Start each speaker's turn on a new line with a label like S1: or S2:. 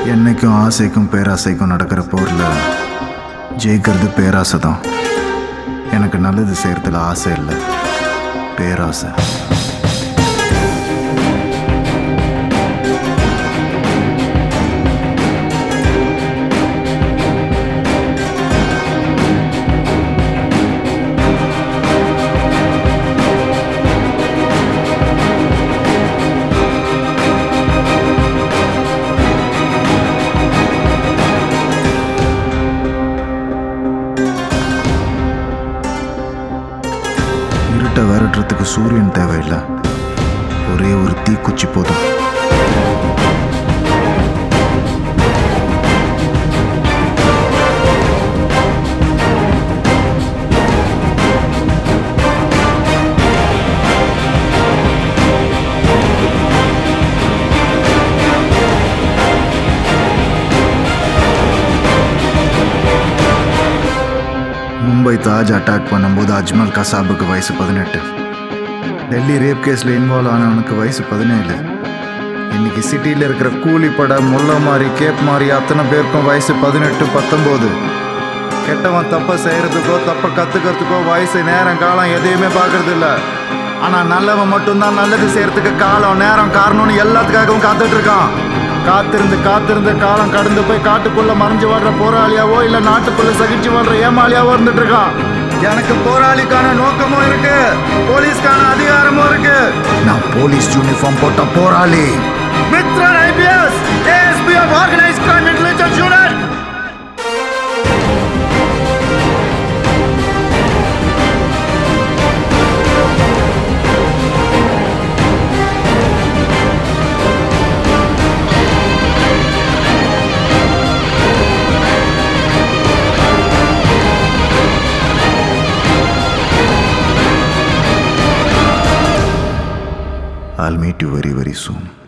S1: என்னைக்கும் ஆசைக்கும் பேராசைக்கும் நடக்கிற போரில் ஜெயிக்கிறது பேராசை தான் எனக்கு நல்லது செய்யறதுல ஆசை இல்லை பேராசை இருட்டை விரட்டுறதுக்கு சூரியன் தேவையில்லை ஒரே ஒரு தீக்குச்சி போதும் மும்பை தாஜ் அட்டாக் பண்ணும்போது அஜ்மல் கசாபுக்கு வயசு பதினெட்டு டெல்லி ரேப் கேஸில் இன்வால்வ் ஆனவனுக்கு வயசு பதினேழு இன்னைக்கு சிட்டியில் இருக்கிற கூலிப்படை முல்லை மாதிரி கேப் மாதிரி அத்தனை பேருக்கும் வயசு பதினெட்டு பத்தொம்போது கெட்டவன் தப்பை செய்கிறதுக்கோ தப்பை கற்றுக்கிறதுக்கோ வயசு நேரம் காலம் எதையுமே பார்க்கறது இல்ல ஆனால் நல்லவன் மட்டும்தான் நல்லது செய்யறதுக்கு காலம் நேரம் காரணம்னு எல்லாத்துக்காகவும் காத்துட்டு இருக்கான் காத்திருந்து காத்திருந்து காலம் கடந்து போய் காட்டுக்குள்ள மறைஞ்சு வாழ்ற போராளியாவோ இல்ல நாட்டுக்குள்ள சகிச்சு வாழ்ற ஏமாளியாவோ இருந்துட்டு இருக்கான் எனக்கு போராளிக்கான நோக்கமும் இருக்கு போலீஸ்க்கான அதிகாரமும் இருக்கு நான் போலீஸ் யூனிஃபார்ம் போட்ட போராளி Mithran IPS ASP of organise crime intelligence unit I'll meet you very, very soon.